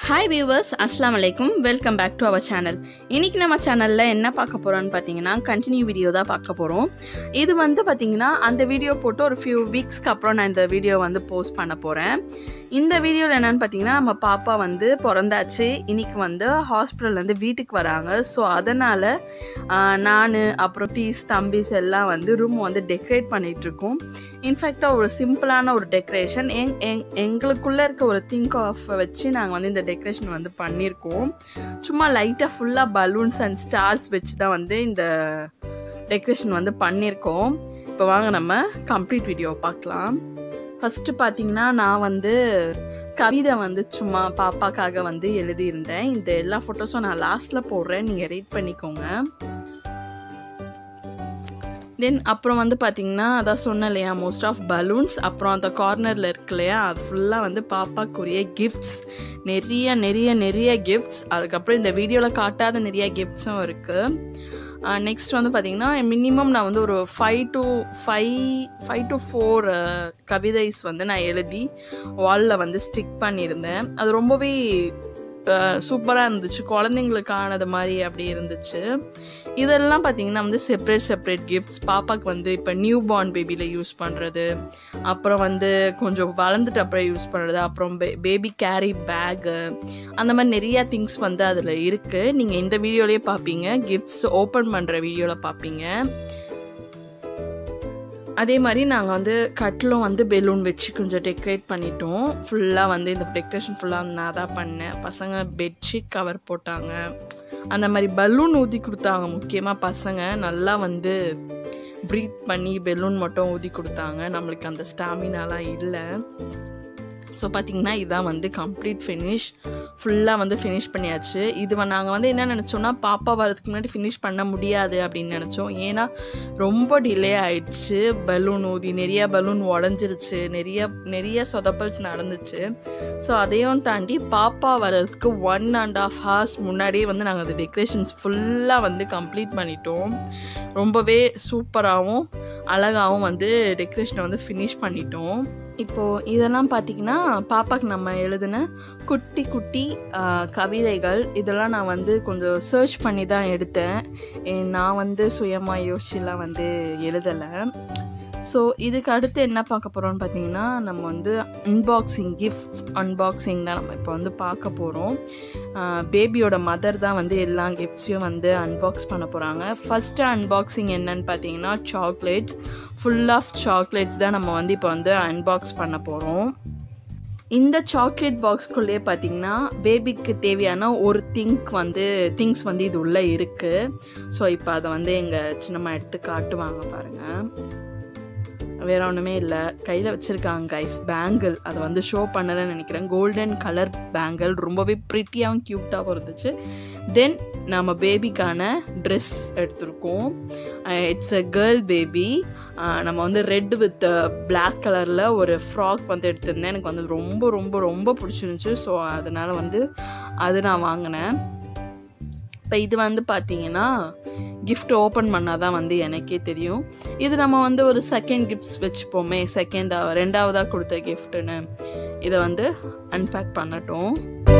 hi viewers அஸ்லாம் வலைக்கும் welcome back to our channel இன்னைக்கு நம்ம சேனலில் என்ன பார்க்க போகிறோம்னு பார்த்தீங்கன்னா கண்டினியூ வீடியோ தான் பார்க்க போகிறோம் இது வந்து பார்த்தீங்கன்னா அந்த வீடியோ போட்டு ஒரு ஃபியூ வீக்ஸ்க்கு அப்புறம் நான் இந்த வீடியோ வந்து போஸ்ட் பண்ண போகிறேன் இந்த வீடியோவில் என்னென்னு பார்த்தீங்கன்னா நம்ம பாப்பா வந்து பிறந்தாச்சு இன்னைக்கு வந்து ஹாஸ்பிட்டல்லேருந்து வீட்டுக்கு வராங்க ஸோ அதனால் நான் அப்புறம் டீஸ் தம்பிஸ் எல்லாம் வந்து ரூம் வந்து டெக்கரேட் பண்ணிகிட்ருக்கோம் இன்ஃபேக்டாக ஒரு சிம்பிளான ஒரு டெக்கரேஷன் எங் எங் எங்களுக்குள்ளே இருக்க ஒரு திங்க் ஆஃப் வச்சு நாங்கள் வந்து இந்த டெக்கரேஷன் வந்து பண்ணியிருக்கோம் சும்மா லைட்டாக ஃபுல்லாக பலூன்ஸ் அண்ட் ஸ்டார்ஸ் வச்சு தான் வந்து இந்த டெக்கரேஷன் வந்து பண்ணியிருக்கோம் இப்போ வாங்க நம்ம கம்ப்ளீட் வீடியோ பார்க்கலாம் ஃபஸ்ட்டு பார்த்தீங்கன்னா நான் வந்து கவிதை வந்து சும்மா பாப்பாக்காக வந்து எழுதியிருந்தேன் இந்த எல்லா ஃபோட்டோஸும் நான் லாஸ்ட்டில் போடுறேன் நீங்கள் ரீட் பண்ணிக்கோங்க தென் அப்புறம் வந்து பார்த்தீங்கன்னா அதான் சொன்னேன் இல்லையா மோஸ்ட் ஆஃப் பலூன்ஸ் அப்புறம் அந்த கார்னரில் இருக்கு இல்லையா அது ஃபுல்லாக வந்து பாப்பாக்குரிய கிஃப்ட்ஸ் நிறைய நிறைய நிறைய கிஃப்ட்ஸ் அதுக்கப்புறம் இந்த வீடியோவில் காட்டாத நிறைய கிஃப்ட்ஸும் இருக்குது நெக்ஸ்ட் வந்து பார்த்தீங்கன்னா மினிமம் நான் வந்து ஒரு five to five five to four கவிதைஸ் வந்து நான் எழுதி வாலில் வந்து ஸ்டிக் பண்ணியிருந்தேன் அது ரொம்பவே சூப்பராக இருந்துச்சு குழந்தைங்களுக்கானது மாதிரி அப்படி இருந்துச்சு இதெல்லாம் பார்த்தீங்கன்னா வந்து செப்ரேட் செப்ரேட் கிஃப்ட்ஸ் பாப்பாவுக்கு வந்து இப்போ நியூ பார்ன் பேபியில் யூஸ் பண்ணுறது அப்புறம் வந்து கொஞ்சம் வளர்ந்துட்டு அப்புறம் யூஸ் பண்ணுறது அப்புறம் பே பேபி கேரி பேகு அந்த மாதிரி நிறையா திங்ஸ் வந்து அதில் இருக்குது நீங்கள் இந்த வீடியோலேயே பார்ப்பீங்க கிஃப்ட்ஸ் ஓப்பன் பண்ணுற வீடியோவில் பார்ப்பீங்க அதே மாதிரி நாங்கள் வந்து கட்டிலும் வந்து பெலூன் வச்சு கொஞ்சம் டெக்கரேட் பண்ணிட்டோம் ஃபுல்லாக வந்து இந்த டெக்கரேஷன் ஃபுல்லாக நான் தான் பண்ணேன் பசங்க பெட்ஷீட் கவர் போட்டாங்க அந்த மாதிரி பலூன் ஊதி கொடுத்தாங்க முக்கியமாக பசங்க நல்லா வந்து ப்ரீத் பண்ணி பெலூன் மட்டும் ஊதி கொடுத்தாங்க நம்மளுக்கு அந்த ஸ்டாமினாலாம் இல்லை ஸோ பார்த்திங்கன்னா இதுதான் வந்து கம்ப்ளீட் ஃபினிஷ் ஃபுல்லாக வந்து ஃபினிஷ் பண்ணியாச்சு இது நாங்கள் வந்து என்ன நினச்சோன்னா பாப்பா வரதுக்கு முன்னாடி ஃபினிஷ் பண்ண முடியாது அப்படின்னு நினச்சோம் ஏன்னா ரொம்ப டிலே ஆயிடுச்சு பலூன் ஊதி நிறைய பலூன் உடஞ்சிருச்சு நிறைய நிறைய சொதப்பல்ஸ் நடந்துச்சு ஸோ அதையும் தாண்டி பாப்பா வர்றதுக்கு ஒன் அண்ட் ஆஃப் ஹவர்ஸ் முன்னாடியே வந்து நாங்கள் அந்த டெக்கரேஷன்ஸ் ஃபுல்லாக வந்து கம்ப்ளீட் பண்ணிட்டோம் ரொம்பவே சூப்பராகவும் அழகாகவும் வந்து டெக்கரேஷனை வந்து ஃபினிஷ் பண்ணிட்டோம் இப்போது இதெல்லாம் பார்த்திங்கன்னா பாப்பாக்கு நம்ம எழுதின குட்டி குட்டி கவிதைகள் இதெல்லாம் நான் வந்து கொஞ்சம் சர்ச் பண்ணி தான் எடுத்தேன் நான் வந்து சுயமாக யோசிச்சுலாம் வந்து எழுதலை ஸோ இதுக்கு அடுத்து என்ன பார்க்க போகிறோம்னு பார்த்தீங்கன்னா நம்ம வந்து அன்பாக்சிங் கிஃப்ட்ஸ் அன்பாக்சிங் தான் நம்ம இப்போ வந்து பார்க்க போகிறோம் பேபியோட மதர் தான் வந்து எல்லா கிஃப்ட்ஸையும் வந்து அன்பாக்ஸ் பண்ண போகிறாங்க ஃபஸ்ட்டு அன்பாக்சிங் என்னன்னு பார்த்தீங்கன்னா சாக்லேட்ஸ் ஃபுல் ஆஃப் சாக்லேட்ஸ் தான் நம்ம வந்து இப்போ வந்து அன்பாக்ஸ் பண்ண போகிறோம் இந்த சாக்லேட் பாக்ஸ்குள்ளேயே பார்த்தீங்கன்னா பேபிக்கு தேவையான ஒரு திங்க் வந்து திங்ஸ் வந்து இது உள்ளே இருக்குது ஸோ இப்போ அதை வந்து எங்கள் சின்னம்மா எடுத்து காட்டுவாங்க பாருங்கள் வேற ஒன்றுமே இல்லை கையில் வச்சுருக்காங்க கைஸ் பேங்கிள் அதை வந்து ஷோ பண்ணலன்னு நினைக்கிறேன் கோல்டன் கலர் பேங்கிள் ரொம்பவே ப்ரிட்டியாகவும் க்யூட்டாகவும் இருந்துச்சு தென் நம்ம பேபிக்கான ட்ரெஸ் எடுத்திருக்கோம் இட்ஸ் அ கேர்ள் பேபி நம்ம வந்து ரெட் வித் பிளாக் கலரில் ஒரு ஃப்ராக் வந்து எடுத்திருந்தேன் எனக்கு வந்து ரொம்ப ரொம்ப ரொம்ப பிடிச்சிருந்துச்சு ஸோ அதனால் வந்து அது நான் வாங்கினேன் இப்போ இது வந்து பார்த்தீங்கன்னா கிஃப்ட் ஓப்பன் பண்ணால் தான் வந்து எனக்கே தெரியும் இது நம்ம வந்து ஒரு செகண்ட் கிஃப்ட்ஸ் வச்சுப்போமே செகண்டாக ரெண்டாவதாக கொடுத்த கிஃப்ட்டுன்னு இதை வந்து அன்பேக் பண்ணட்டும்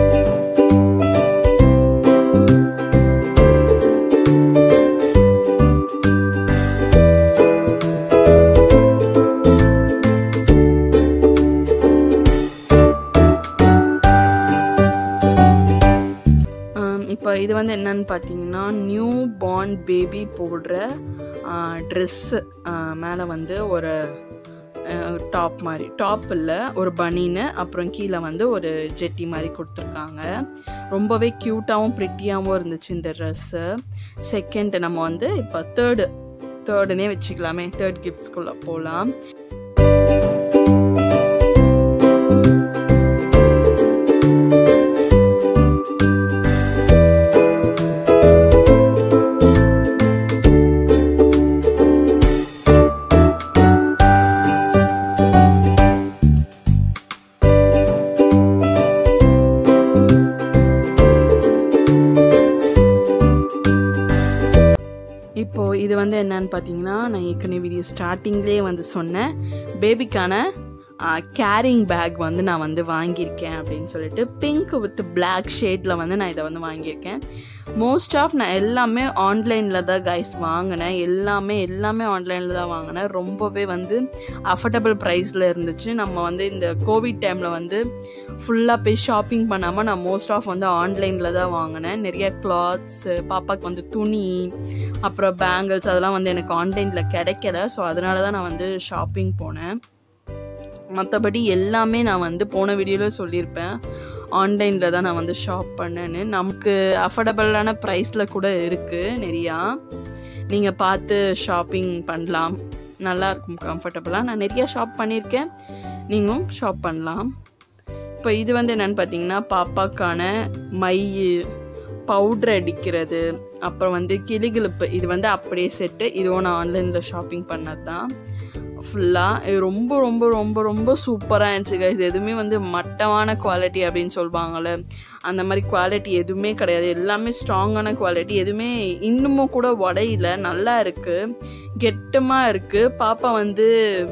இப்போ இது வந்து என்னன்னு பார்த்தீங்கன்னா நியூ பார்ன் பேபி போடுற ட்ரெஸ்ஸு மேலே வந்து ஒரு டாப் மாதிரி டாப் இல்லை ஒரு பனின்னு அப்புறம் கீழே வந்து ஒரு ஜெட்டி மாதிரி கொடுத்துருக்காங்க ரொம்பவே க்யூட்டாகவும் ப்ரிட்டியாகவும் இருந்துச்சு இந்த ட்ரெஸ்ஸு செகண்ட் நம்ம வந்து இப்போ தேர்டு தேர்டுனே வச்சுக்கலாமே தேர்ட் கிஃப்ட்ஸ்குள்ளே போகலாம் இது வந்து என்னன்னு பார்த்தீங்கன்னா நான் ஏற்கனவே வீடியோ ஸ்டார்டிங்லேயே வந்து சொன்னேன் பேபிக்கான கேரிங் பேக் வந்து நான் வந்து வாங்கியிருக்கேன் அப்படின்னு சொல்லிட்டு பிங்க் வித் பிளாக் ஷேடில் வந்து நான் இதை வந்து வாங்கியிருக்கேன் மோஸ்ட் ஆஃப் நான் எல்லாமே ஆன்லைனில் தான் கைஸ் வாங்கினேன் எல்லாமே எல்லாமே ஆன்லைனில் தான் வாங்கினேன் ரொம்பவே வந்து அஃபர்டபுள் ப்ரைஸில் இருந்துச்சு நம்ம வந்து இந்த கோவிட் டைமில் வந்து ஃபுல்லாக போய் ஷாப்பிங் பண்ணாமல் நான் மோஸ்ட் ஆஃப் வந்து ஆன்லைனில் தான் வாங்கினேன் நிறைய கிளாத்ஸு பாப்பாவுக்கு வந்து துணி அப்புறம் பேங்கிள்ஸ் அதெல்லாம் வந்து எனக்கு ஆன்லைனில் கிடைக்கல ஸோ அதனால தான் நான் வந்து ஷாப்பிங் போனேன் மற்றபடி எல்லாமே நான் வந்து போன வீடியோவில் சொல்லியிருப்பேன் ஆன்லைனில் தான் நான் வந்து ஷாப் பண்ணேன்னு நமக்கு அஃபோர்டபுளான ப்ரைஸில் கூட இருக்குது நிறையா நீங்கள் பார்த்து ஷாப்பிங் பண்ணலாம் நல்லாயிருக்கும் கம்ஃபர்டபுளாக நான் நிறையா ஷாப் பண்ணியிருக்கேன் நீங்களும் ஷாப் பண்ணலாம் இப்போ இது வந்து என்னென்னு பார்த்தீங்கன்னா பாப்பாக்கான மை பவுட்ரு அடிக்கிறது அப்புறம் வந்து கிளிகிழிப்பு இது வந்து அப்படியே செட்டு இதுவும் நான் ஆன்லைனில் ஷாப்பிங் பண்ணது தான் ஃபுல்லாக இது ரொம்ப ரொம்ப ரொம்ப ரொம்ப சூப்பராக இருந்துச்சு கைஸ் எதுவுமே வந்து மட்டமான குவாலிட்டி அப்படின்னு சொல்லுவாங்கள்ல அந்த மாதிரி குவாலிட்டி எதுவுமே கிடையாது எல்லாமே ஸ்ட்ராங்கான குவாலிட்டி எதுவுமே இன்னமும் கூட உடையில நல்லா இருக்குது கெட்டமாக இருக்குது பாப்பா வந்து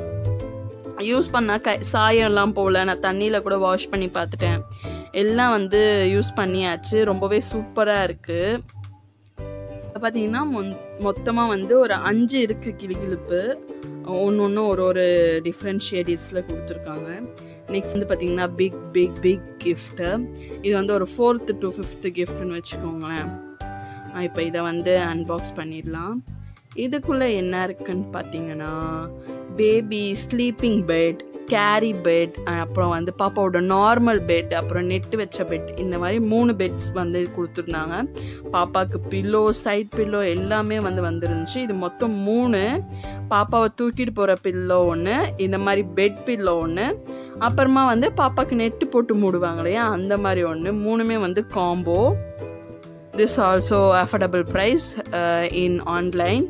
யூஸ் பண்ணால் கை சாயம்லாம் போகல நான் தண்ணியில் கூட வாஷ் பண்ணி பார்த்துட்டேன் எல்லாம் வந்து யூஸ் பண்ணியாச்சு ரொம்பவே சூப்பராக இருக்குது பார்த்தீங்கன்னா மொத்தமாக வந்து ஒரு அஞ்சு இருக்குது கிளிகிழிப்பு ஒன்று ஒன்று ஒரு ஒரு டிஃப்ரெண்ட் ஷேடிஸில் கொடுத்துருக்காங்க நெக்ஸ்ட் வந்து பார்த்தீங்கன்னா பிக் பிக் பிக் கிஃப்ட்டு இது வந்து ஒரு ஃபோர்த்து டு ஃபிஃப்த்து கிஃப்ட்டுன்னு வச்சுக்கோங்களேன் இப்போ இதை வந்து அன்பாக்ஸ் பண்ணிடலாம் இதுக்குள்ளே என்ன இருக்குன்னு பார்த்தீங்கன்னா baby sleeping bed carry bed அப்புறம் வந்து பாப்பாவோட நார்மல் பெட் அப்புறம் நெட்டு வச்ச பெட் இந்த மாதிரி மூணு பெட்ஸ் வந்து கொடுத்துருந்தாங்க பாப்பாவுக்கு பில்லோ சைட் பில்லோ எல்லாமே வந்து வந்துருந்துச்சு இது மொத்தம் மூணு பாப்பாவை தூக்கிட்டு போகிற பில்லோ ஒன்று இந்த மாதிரி பெட் பில்லோ ஒன்று அப்புறமா வந்து பாப்பாவுக்கு நெட்டு போட்டு மூடுவாங்க இல்லையா அந்த மாதிரி ஒன்று மூணுமே வந்து combo this also affordable price in online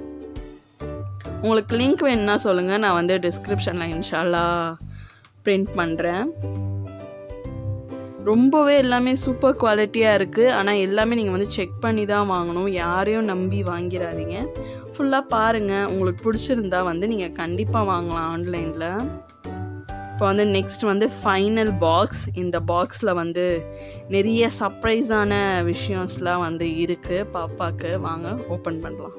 உங்களுக்கு லிங்க் வேணும்னா சொல்லுங்கள் நான் வந்து டிஸ்கிரிப்ஷனில் இன்ஷால்லா பிரிண்ட் பண்ணுறேன் ரொம்பவே எல்லாமே சூப்பர் குவாலிட்டியாக இருக்குது ஆனால் எல்லாமே நீங்கள் வந்து செக் பண்ணி தான் வாங்கணும் யாரையும் நம்பி வாங்கிடாதீங்க ஃபுல்லாக பாருங்கள் உங்களுக்கு பிடிச்சிருந்தா வந்து நீங்கள் கண்டிப்பாக வாங்கலாம் ஆன்லைனில் இப்போ வந்து நெக்ஸ்ட் வந்து ஃபைனல் பாக்ஸ் இந்த பாக்ஸில் வந்து நிறைய சர்ப்ரைஸான விஷயம்ஸ்லாம் வந்து இருக்குது பாப்பாவுக்கு வாங்க ஓப்பன் பண்ணலாம்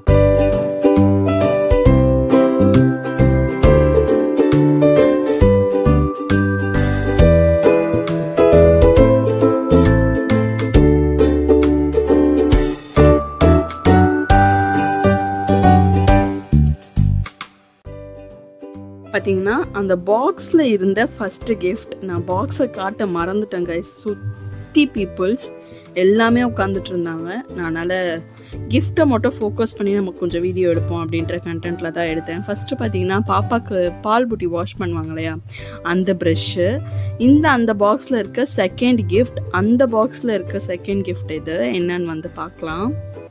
பார்த்தீங்கன்னா அந்த பாக்ஸில் இருந்த ஃபஸ்ட்டு கிஃப்ட் நான் பாக்ஸை காட்ட மறந்துட்டேன் கைஸ் சுற்றி பீப்புள்ஸ் எல்லாமே உட்காந்துட்டு இருந்தாங்க நான் அதனால் கிஃப்ட்டை மட்டும் ஃபோக்கஸ் பண்ணி நம்ம கொஞ்சம் வீடியோ எடுப்போம் அப்படின்ற கண்டென்ட்டில் தான் எடுத்தேன் ஃபஸ்ட்டு பார்த்தீங்கன்னா பாப்பாவுக்கு பால் புட்டி வாஷ் பண்ணுவாங்க இல்லையா அந்த ப்ரெஷ்ஷு இந்த அந்த பாக்ஸில் இருக்க செகண்ட் கிஃப்ட் அந்த பாக்ஸில் இருக்க செகண்ட் கிஃப்ட் இது என்னன்னு வந்து பார்க்கலாம்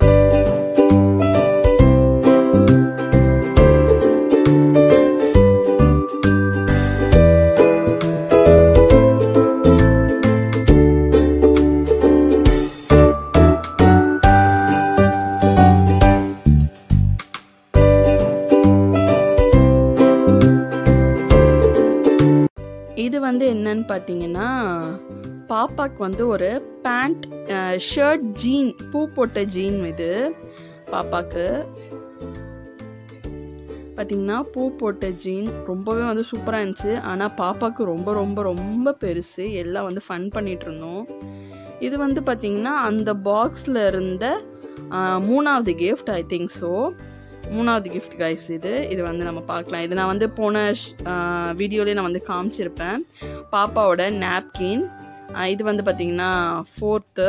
இது வந்து என்னன்னு பார்த்தீங்கன்னா பாப்பாக்கு வந்து ஒரு பேண்ட் ஷர்ட் ஜீன் பூ போட்ட ஜீன் இது பாப்பாக்கு பார்த்தீங்கன்னா பூ போட்ட ஜீன் ரொம்பவே வந்து சூப்பராக இருந்துச்சு ஆனால் பாப்பாவுக்கு ரொம்ப ரொம்ப ரொம்ப பெருசு எல்லாம் வந்து ஃபன் பண்ணிகிட்டு இருந்தோம் இது வந்து பார்த்திங்கன்னா அந்த பாக்ஸில் இருந்த மூணாவது கிஃப்ட் ஐ திங்க் ஸோ மூணாவது கிஃப்ட் கைஸ் இது இது வந்து நம்ம பார்க்கலாம் இது நான் வந்து போன வீடியோலேயே நான் வந்து காமிச்சிருப்பேன் பாப்பாவோட நாப்கின் இது வந்து பார்த்திங்கன்னா ஃபோர்த்து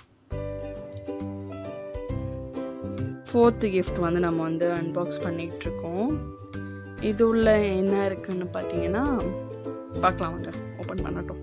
ஃபோர்த்து கிஃப்ட் வந்து நம்ம வந்து அன்பாக்ஸ் பண்ணிகிட்டு இருக்கோம் இது உள்ள என்ன இருக்குன்னு பார்த்தீங்கன்னா பார்க்கலாம் வாங்க ஓப்பன் பண்ணட்டும்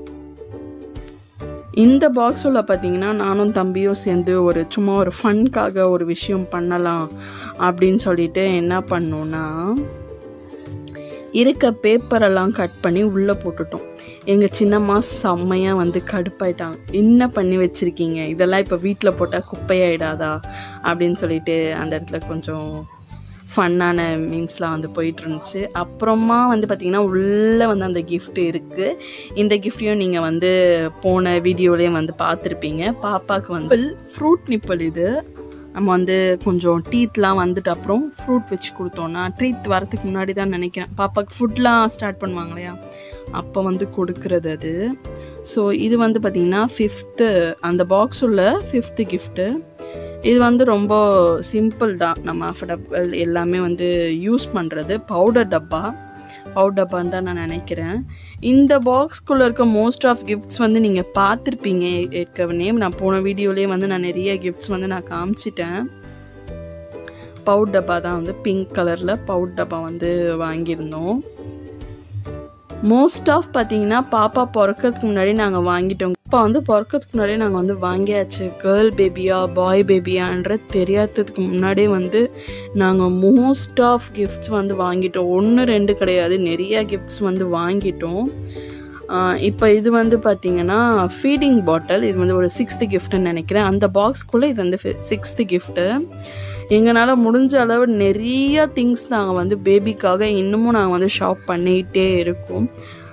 இந்த பாக்ஸ் உள்ள பார்த்தீங்கன்னா நானும் தம்பியும் சேர்ந்து ஒரு சும்மா ஒரு ஃபன்காக ஒரு விஷயம் பண்ணலாம் அப்படின்னு சொல்லிட்டு என்ன பண்ணோன்னா இருக்க பேப்பரெல்லாம் கட் பண்ணி உள்ளே போட்டுட்டோம் எங்கள் சின்னம்மா செம்மையாக வந்து கடுப்பாயிட்டாங்க என்ன பண்ணி வச்சுருக்கீங்க இதெல்லாம் இப்போ வீட்டில் போட்டால் குப்பையாயிடாதா அப்படின்னு சொல்லிட்டு அந்த இடத்துல கொஞ்சம் ஃபன்னான மீம்ஸ்லாம் வந்து போயிட்டு இருந்துச்சு அப்புறமா வந்து பார்த்திங்கன்னா உள்ளே வந்து அந்த gift இருக்குது இந்த கிஃப்டையும் நீங்கள் வந்து போன வீடியோலேயும் வந்து பார்த்துருப்பீங்க பாப்பாவுக்கு வந்து ஃப்ரூட் நிப்பல் இது நம்ம வந்து கொஞ்சம் டீத்லாம் வந்துட்டு அப்புறம் ஃப்ரூட் வச்சு கொடுத்தோன்னா ட்ரீத் வரதுக்கு முன்னாடி தான் நினைக்கிறேன் பாப்பாவுக்கு ஃபுட்லாம் ஸ்டார்ட் பண்ணுவாங்க இல்லையா அப்போ வந்து கொடுக்குறது அது ஸோ இது வந்து பார்த்திங்கன்னா ஃபிஃப்த்து அந்த பாக்ஸ் உள்ள ஃபிஃப்த்து கிஃப்ட்டு இது வந்து ரொம்ப சிம்பிள் தான் நம்ம அஃபர்டபுள் எல்லாமே வந்து யூஸ் பண்ணுறது பவுடர் டப்பா பவுடர் டப்பான்னு தான் நான் நினைக்கிறேன் இந்த பாக்ஸ்குள்ளே இருக்க மோஸ்ட் ஆஃப் கிஃப்ட்ஸ் வந்து நீங்கள் பார்த்துருப்பீங்க ஏற்கனவே நான் போன வீடியோலேயே வந்து நான் நிறைய கிஃப்ட்ஸ் வந்து நான் காமிச்சிட்டேன் பவுட் டப்பா தான் வந்து பிங்க் கலரில் பவுட் டப்பா வந்து வாங்கியிருந்தோம் மோஸ்ட் ஆஃப் பார்த்தீங்கன்னா பாப்பா பிறக்கிறதுக்கு முன்னாடி நாங்கள் வாங்கிட்டோம் அப்பா வந்து பிறக்கிறதுக்கு முன்னாடி நாங்கள் வந்து வாங்கியாச்சு கேர்ள் பேபியா பாய் பேபியான்ற தெரியாததுக்கு முன்னாடியே வந்து நாங்கள் மோஸ்ட் ஆஃப் கிஃப்ட்ஸ் வந்து வாங்கிட்டோம் ஒன்று ரெண்டு கிடையாது நிறைய கிஃப்ட்ஸ் வந்து வாங்கிட்டோம் இப்போ இது வந்து பார்த்தீங்கன்னா ஃபீடிங் பாட்டில் இது வந்து ஒரு சிக்ஸ்த்து கிஃப்ட்டுன்னு நினைக்கிறேன் அந்த பாக்ஸ்க்குள்ளே இது வந்து சிக்ஸ்த்து கிஃப்ட்டு எங்களால் முடிஞ்ச அளவு நிறைய திங்ஸ் நாங்கள் வந்து பேபிக்காக இன்னமும் நாங்கள் வந்து ஷாப் பண்ணிகிட்டே இருக்கோம்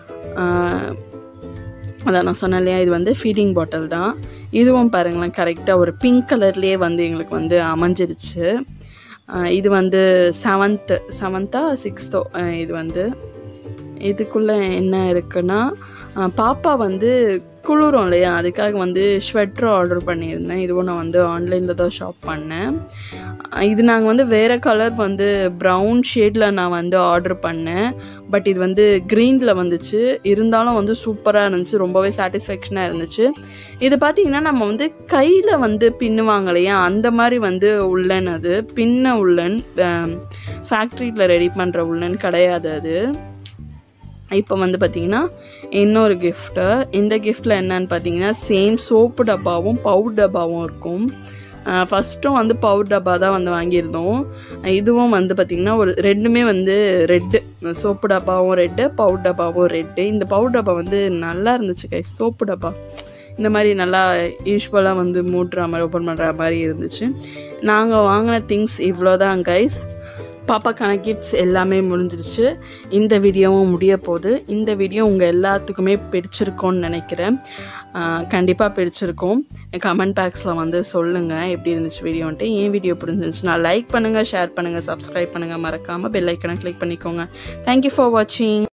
ஆஹ் அதான் நான் சொன்னேன் இல்லையா இது வந்து ஃபீடிங் பாட்டில் தான் இதுவும் பாருங்களேன் கரெக்டாக ஒரு பிங்க் கலர்லேயே வந்து எங்களுக்கு வந்து அமைஞ்சிருச்சு ஆஹ் இது வந்து செவன்த்து செவன்த்தா சிக்ஸ்த்தோ இது வந்து இதுக்குள்ளே என்ன இருக்குன்னா ஆஹ் பாப்பா வந்து குளிரும் இல்லையா அதுக்காக வந்து ஸ்வெட்டர் ஆர்டர் பண்ணியிருந்தேன் இதுவும் நான் வந்து ஆன்லைனில் தான் ஷாப் பண்ணேன் ஆஹ் இது நாங்கள் வந்து வேறு கலர் வந்து ப்ரௌன் ஷேடில் நான் வந்து ஆர்டர் பண்ணேன் பட் இது வந்து க்ரீனில் வந்துச்சு இருந்தாலும் வந்து சூப்பராக இருந்துச்சு ரொம்பவே சாட்டிஸ்ஃபேக்ஷனாக இருந்துச்சு இது பார்த்தீங்கன்னா நம்ம வந்து கையில் வந்து பின்னுவாங்க இல்லையா அந்த மாதிரி வந்து உள்ளன் அது பின்ன உள்ளன் ஃபேக்ட்ரியில் ரெடி பண்ணுற உள்ளன் கிடையாது அது இப்போ வந்து பார்த்தீங்கன்னா இன்னொரு கிஃப்ட்டு இந்த கிஃப்ட்டில் என்னன்னு பார்த்தீங்கன்னா சேம் சோப்பு டப்பாவும் பவுட் டப்பாவும் இருக்கும் ஃபஸ்ட்டும் வந்து பவுட் டப்பா தான் வந்து வாங்கியிருந்தோம் இதுவும் வந்து பார்த்திங்கன்னா ஒரு ரெண்டுமே வந்து ரெட்டு சோப்பு டப்பாவும் ரெட்டு பவுட் டப்பாவும் ரெட்டு இந்த பவுட் டப்பா வந்து நல்லா இருந்துச்சு கை சோப்பு டப்பா இந்த மாதிரி நல்லா யூஸ்வலாக வந்து மூட்டுற மாதிரி ஓப்பன் பண்ணுற மாதிரி இருந்துச்சு நாங்கள் வாங்கின திங்ஸ் இவ்வளோ தான் கைஸ் பாப்பாக்கான கிஃப்ட்ஸ் எல்லாமே முடிஞ்சிருச்சு இந்த வீடியோவும் முடிய போகுது இந்த வீடியோ உங்கள் எல்லாத்துக்குமே பிடிச்சிருக்கோன்னு நினைக்கிறேன் கண்டிப்பாக பிடிச்சிருக்கும் கமெண்ட் பாக்ஸில் வந்து சொல்லுங்கள் எப்படி இருந்துச்சு வீடியோன்ட்டு ஏன் வீடியோ பிடிச்சிருந்துச்சுன்னா லைக் பண்ணுங்கள் ஷேர் பண்ணுங்கள் சப்ஸ்கிரைப் பண்ணுங்கள் மறக்காமல் பெல் ஐக்கனை கிளிக் பண்ணிக்கோங்க தேங்க்யூ ஃபார் வாட்சிங்